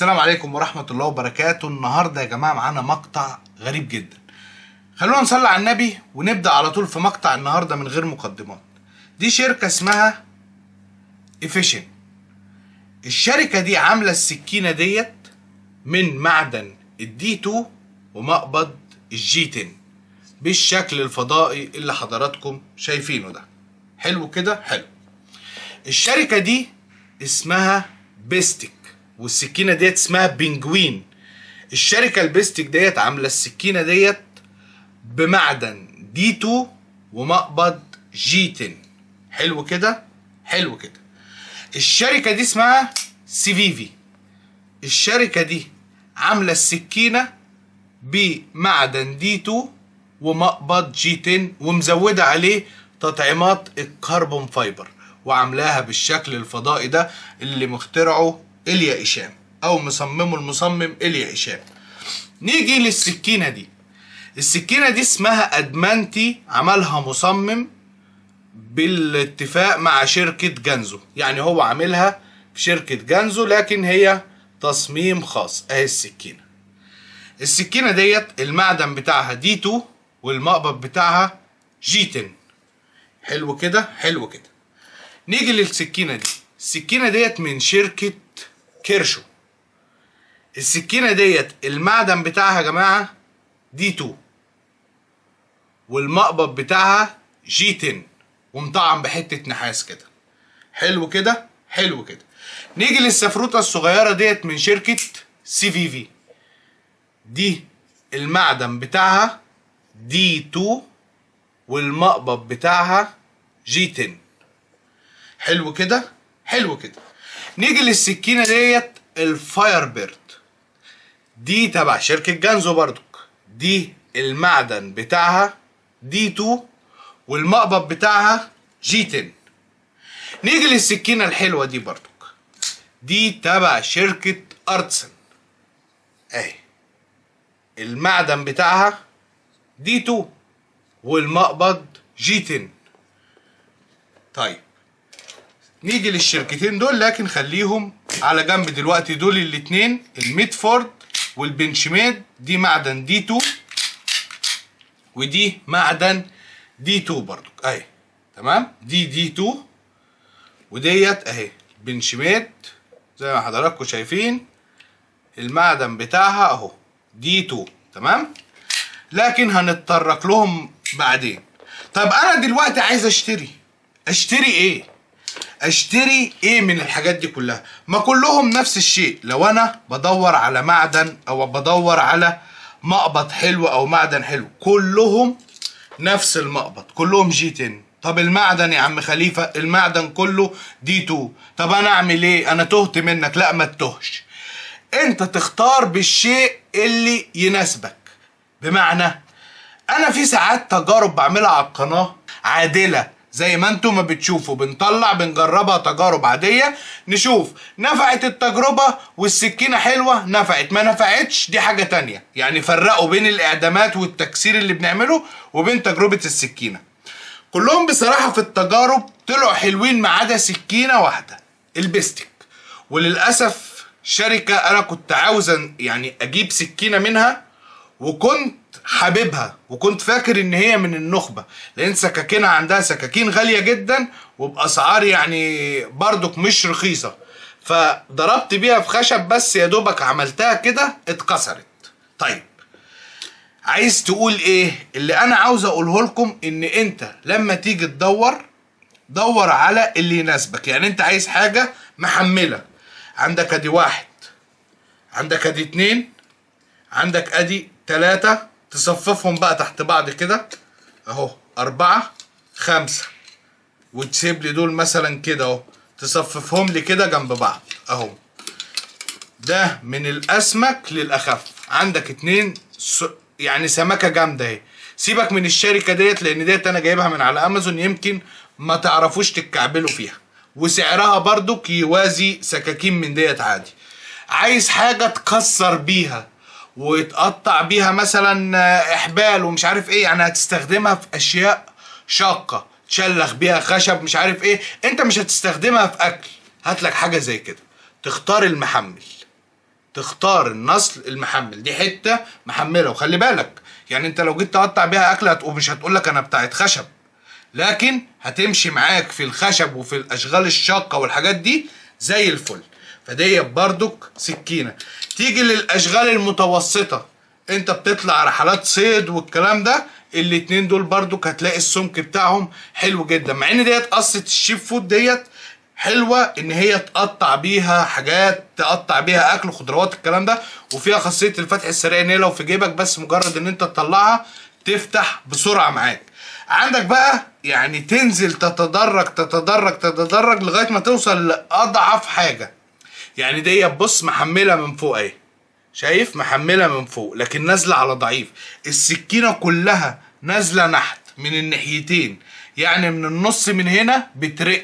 السلام عليكم ورحمة الله وبركاته النهاردة يا جماعة معانا مقطع غريب جدا خلونا نصلي على النبي ونبدأ على طول في مقطع النهاردة من غير مقدمات دي شركة اسمها افيشن الشركة دي عاملة السكينة ديت من معدن الدي 2 ومقبض الجي 10 بالشكل الفضائي اللي حضراتكم شايفينه ده حلو كده حلو الشركة دي اسمها بيستك والسكينة ديت اسمها بنجوين الشركة البيستك ديت عاملة السكينة ديت بمعدن دي 2 ومقبض جي 10 حلو كده حلو كده الشركة دي اسمها سيفيفي الشركة دي عاملة السكينة بمعدن دي 2 ومقبض جي 10 ومزودة عليه تطعيمات الكربون فايبر وعاملاها بالشكل الفضائي ده اللي مخترعه إليا إشام أو مصممه المصمم إليا إشام نيجي للسكينة دي السكينة دي اسمها أدمانتي عملها مصمم بالاتفاق مع شركة جانزو يعني هو عاملها في شركة جانزو لكن هي تصميم خاص اهي السكينة السكينة ديت المعدن بتاعها دي 2 والمقبض بتاعها جي 10 حلو كده حلو كده نيجي للسكينة دي السكينة ديت من شركة كيرشو السكينة ديت المعدن بتاعها يا جماعة دي 2 والمقبض بتاعها جي 10 ومطعم بحتة نحاس كده حلو كده حلو كده نيجي للسفروتة الصغيرة ديت من شركة سي في في دي المعدن بتاعها دي 2 والمقبض بتاعها جي 10 حلو كده حلو كده نيجي للسكينة ديت الفاير بيرد دي تبع شركة جانزو برضك دي المعدن بتاعها دي 2 والمقبض بتاعها جي 10 نيجي للسكينة الحلوة دي برضك دي تبع شركة أرتسن اهي المعدن بتاعها دي 2 والمقبض جي 10 طيب نيجي للشركتين دول لكن خليهم على جنب دلوقتي دول الاتنين الميدفورد والبنشميد دي معدن دي 2 ودي معدن دي 2 برضو اهي تمام دي دي 2 وديت اهي بنشميد زي ما حضراتكم شايفين المعدن بتاعها اهو دي 2 تمام لكن هنتطرق لهم بعدين طب انا دلوقتي عايز اشتري اشتري ايه اشتري ايه من الحاجات دي كلها ما كلهم نفس الشيء لو انا بدور على معدن او بدور على مقبض حلو او معدن حلو كلهم نفس المقبض كلهم جي 10 طب المعدن يا عم خليفة المعدن كله دي 2 طب انا اعمل ايه انا تهت منك لا ما تتهش انت تختار بالشيء اللي يناسبك بمعنى انا في ساعات تجارب بعملها على القناة عادلة زي ما انتم ما بتشوفوا بنطلع بنجربها تجارب عادية نشوف نفعت التجربة والسكينة حلوة نفعت ما نفعتش دي حاجة تانية يعني فرقوا بين الاعدامات والتكسير اللي بنعمله وبين تجربة السكينة كلهم بصراحة في التجارب طلعوا حلوين ما عدا سكينة واحدة البستك وللأسف شركة أنا كنت عاوز يعني أجيب سكينة منها وكنت حاببها وكنت فاكر ان هي من النخبة لان سكاكينها عندها سكاكين غالية جدا وباسعار يعني برضك مش رخيصة فضربت بيها في خشب بس يا دوبك عملتها كده اتكسرت طيب عايز تقول ايه اللي انا عاوز اقوله لكم ان انت لما تيجي تدور دور على اللي يناسبك يعني انت عايز حاجة محملة عندك ادي واحد عندك ادي اتنين عندك ادي تلاتة تصففهم بقى تحت بعض كده اهو اربعة خمسة وتسيب لي دول مثلا كده اهو تصففهم لي كده جنب بعض اهو ده من الاسمك للاخف عندك اتنين س... يعني سمكة جامدة اهي سيبك من الشركة ديت لان ديت انا جايبها من على امازون يمكن ما تعرفوش تتكعبلوا فيها وسعرها برضك يوازي سكاكين من ديت عادي عايز حاجة تكسر بيها ويتقطع بيها مثلا احبال ومش عارف ايه يعني هتستخدمها في اشياء شاقة تشلخ بيها خشب مش عارف ايه انت مش هتستخدمها في اكل هات لك حاجة زي كده تختار المحمل تختار النصل المحمل دي حته محمله وخلي بالك يعني انت لو جيت تقطع بيها اكل هتقوم مش هتقول لك انا بتاعت خشب لكن هتمشي معاك في الخشب وفي الاشغال الشاقه والحاجات دي زي الفل فدي بردك سكينه تيجي للاشغال المتوسطه انت بتطلع رحلات صيد والكلام ده الاتنين دول بردك هتلاقي السمك بتاعهم حلو جدا مع ان ديت قصه الشيف فود ديت حلوه ان هي تقطع بيها حاجات تقطع بيها اكل خضروات الكلام ده وفيها خاصيه الفتح السريع ان هي لو في جيبك بس مجرد ان انت تطلعها تفتح بسرعه معاك عندك بقى يعني تنزل تتدرج تتدرج تتدرج لغايه ما توصل لاضعف حاجه يعني دي بص محمله من فوق اهي شايف محمله من فوق لكن نازله على ضعيف السكينه كلها نازله نحت من الناحيتين يعني من النص من هنا بترق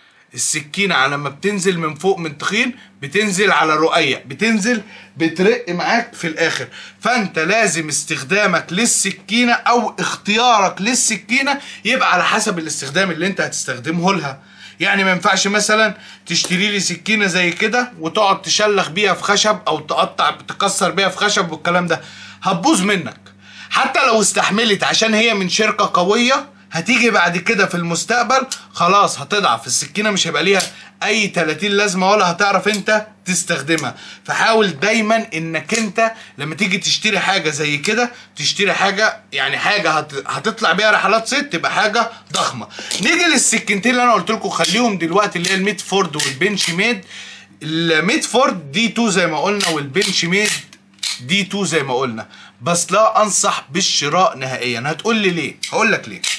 السكينه على ما بتنزل من فوق من تخين بتنزل على رقيق بتنزل بترق معاك في الاخر فانت لازم استخدامك للسكينه او اختيارك للسكينه يبقى على حسب الاستخدام اللي انت هتستخدمه لها يعني ما ينفعش مثلا تشتري لي سكينه زي كده وتقعد تشلخ بيها في خشب او تقطع تكسر بيها في خشب والكلام ده هتبوظ منك حتى لو استحملت عشان هي من شركه قويه هتيجي بعد كده في المستقبل خلاص هتضعف السكينه مش هيبقى ليها اي 30 لازمه ولا هتعرف انت تستخدمها فحاول دايما انك انت لما تيجي تشتري حاجه زي كده تشتري حاجه يعني حاجه هت... هتطلع بيها رحلات صيد تبقى حاجه ضخمه نيجي للسكينتين اللي انا قلت لكم خليهم دلوقتي اللي هي الميد فورد والبنش ميد الميد فورد دي 2 زي ما قلنا والبنش ميد دي 2 زي ما قلنا بس لا انصح بالشراء نهائيا هتقول لي ليه هقول لك ليه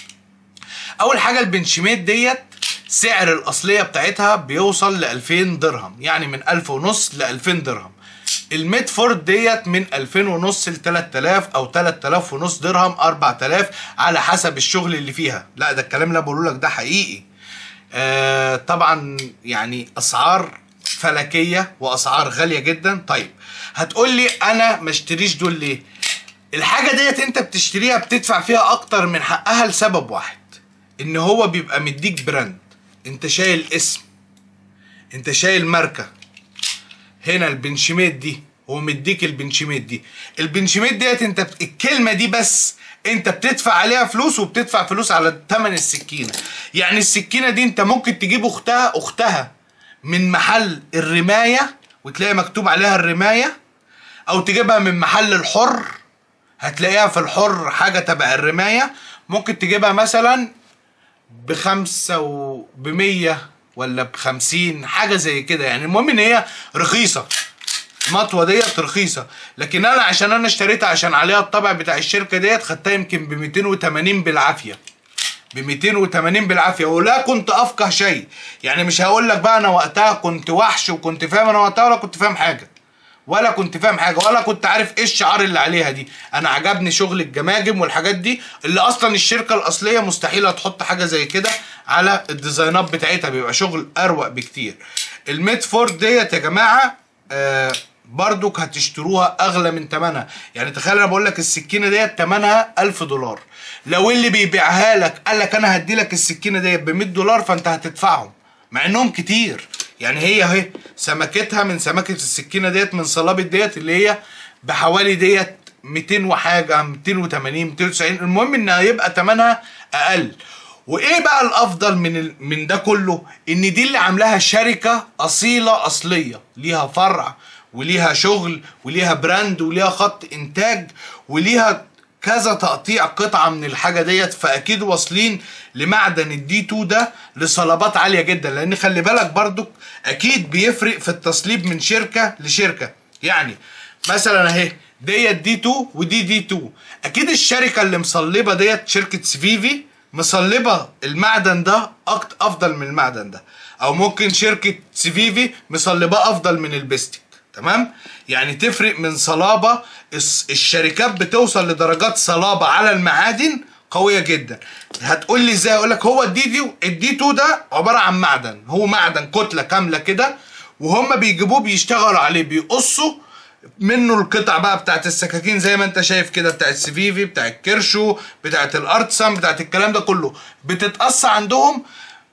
اول حاجه البنشميت ديت سعر الاصليه بتاعتها بيوصل ل 2000 درهم يعني من 1000 ونص ل 2000 درهم الميدفورد ديت من 2000 ونص ل 3000 او 3000 ونص درهم 4000 على حسب الشغل اللي فيها لا ده الكلام اللي أنا بقوله لك ده حقيقي آه طبعا يعني اسعار فلكيه واسعار غاليه جدا طيب هتقول لي انا ما اشتريش دول ليه الحاجه ديت انت بتشتريها بتدفع فيها اكتر من حقها لسبب واحد ان هو بيبقى مديك براند انت شايل اسم انت شايل ماركه هنا البنشميت دي هو مديك البنشميت دي البنشميت ديت انت بت- الكلمه دي بس انت بتدفع عليها فلوس وبتدفع فلوس على ثمن السكينه يعني السكينه دي انت ممكن تجيب اختها اختها من محل الرمايه وتلاقي مكتوب عليها الرمايه او تجيبها من محل الحر هتلاقيها في الحر حاجه تبع الرمايه ممكن تجيبها مثلا بخمسة و بمية ولا بخمسين حاجة زي كده يعني المهم ان هي رخيصة المطوة ديت رخيصة لكن انا عشان انا اشتريتها عشان عليها الطبع بتاع الشركة ديت خدتها يمكن ب 280 بالعافية ب 280 بالعافيه ولا كنت افقه شيء يعني مش هقول لك بقى انا وقتها كنت وحش وكنت فاهم انا وقتها ولا كنت فاهم حاجه ولا كنت فاهم حاجه ولا كنت عارف ايه الشعار اللي عليها دي انا عجبني شغل الجماجم والحاجات دي اللي اصلا الشركه الاصليه مستحيل هتحط حاجه زي كده على الديزاينات بتاعتها بيبقى شغل اروق بكتير الميد فورد ديت يا جماعه آه برضك هتشتروها اغلى من ثمنها يعني تخيل انا بقول لك السكينه ديت ثمنها 1000 دولار لو اللي بيبيعها لك قال لك انا هدي لك السكينه ديت ب 100 دولار فانت هتدفعهم مع انهم كتير يعني هي اهي سمكتها من سمكه السكينه ديت من صلابه ديت اللي هي بحوالي ديت 200 وحاجه 280 290 المهم ان هيبقى ثمنها اقل وايه بقى الافضل من ال... من ده كله ان دي اللي عاملاها شركه اصيله اصليه ليها فرع وليها شغل وليها براند وليها خط انتاج وليها كذا تقطيع قطعه من الحاجه ديت فاكيد واصلين لمعدن الدي 2 ده لصلابات عاليه جدا لان خلي بالك برضك اكيد بيفرق في التصليب من شركه لشركه يعني مثلا اهي ديت دي 2 ودي دي 2 اكيد الشركه اللي مصلبه ديت شركه سفيفي مصلبه المعدن ده أكت افضل من المعدن ده او ممكن شركه سفيفي مصلباه افضل من البستك تمام يعني تفرق من صلابه الس- الشركات بتوصل لدرجات صلابه على المعادن قويه جدا هتقول لي ازاي اقول لك هو الدي دي الدي 2 ده عباره عن معدن هو معدن كتله كامله كده وهم بيجيبوه بيشتغلوا عليه بيقصوا منه القطع بقى بتاعت السكاكين زي ما انت شايف كده بتاعت السفيفي بتاعت كيرشو بتاعت الارتسان بتاعت الكلام ده كله بتتقص عندهم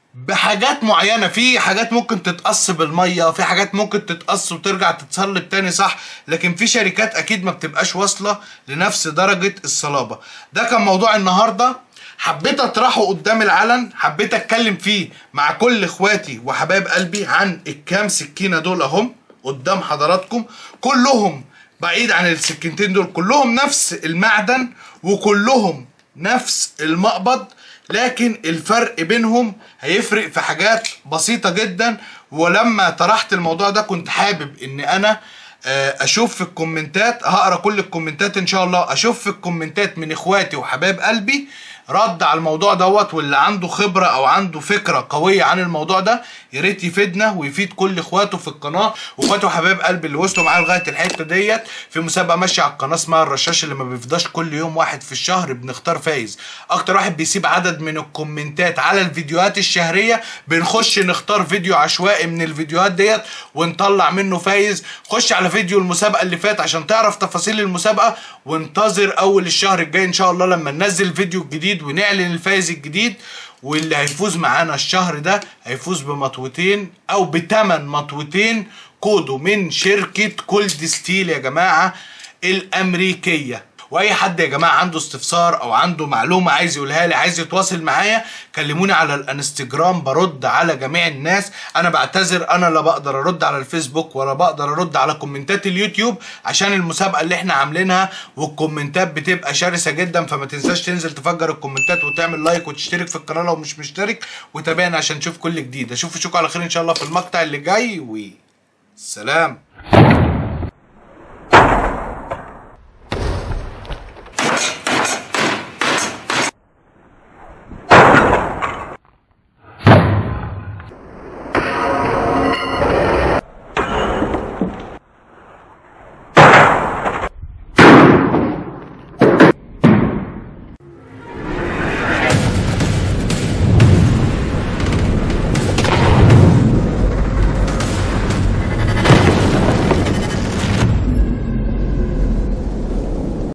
بحاجات معينة في حاجات ممكن تتقص بالمية في حاجات ممكن تتقص وترجع تتصلب تاني صح لكن في شركات اكيد ما بتبقاش واصلة لنفس درجة الصلابة ده كان موضوع النهاردة حبيت اطرحه قدام العلن حبيت اتكلم فيه مع كل اخواتي وحبايب قلبي عن الكام سكينة دول اهم قدام حضراتكم كلهم بعيد عن السكينتين دول كلهم نفس المعدن وكلهم نفس المقبض لكن الفرق بينهم هيفرق في حاجات بسيطة جدا ولما طرحت الموضوع ده كنت حابب ان انا آه، اشوف في الكومنتات هقرا كل الكومنتات ان شاء الله اشوف في الكومنتات من اخواتي وحبايب قلبي رد على الموضوع دوت واللي عنده خبره او عنده فكره قويه عن الموضوع ده يا ريت يفيدنا ويفيد كل اخواته في القناه واخواته وحبايب قلبي اللي وصلوا معايا لغايه الحته ديت في مسابقه ماشيه على القناه اسمها الرشاش اللي ما بيفضاش كل يوم واحد في الشهر بنختار فايز اكتر واحد بيسيب عدد من الكومنتات على الفيديوهات الشهريه بنخش نختار فيديو عشوائي من الفيديوهات ديت ونطلع منه فايز خش على فيديو المسابقه اللي فات عشان تعرف تفاصيل المسابقه وانتظر اول الشهر الجاي ان شاء الله لما ننزل فيديو جديد ونعلن الفايز الجديد واللي هيفوز معانا الشهر ده هيفوز بمطوتين او بتمن مطوتين كودو من شركة كولد ستيل يا جماعة الامريكية واي حد يا جماعه عنده استفسار او عنده معلومه عايز يقولها لي عايز يتواصل معايا كلموني على الانستجرام برد على جميع الناس انا بعتذر انا لا بقدر ارد على الفيسبوك ولا بقدر ارد على كومنتات اليوتيوب عشان المسابقه اللي احنا عاملينها والكومنتات بتبقى شرسه جدا فما تنساش تنزل تفجر الكومنتات وتعمل لايك وتشترك في القناه لو مش مشترك وتابعنا عشان تشوف كل جديد اشوف اشوفكم على خير ان شاء الله في المقطع اللي جاي و سلام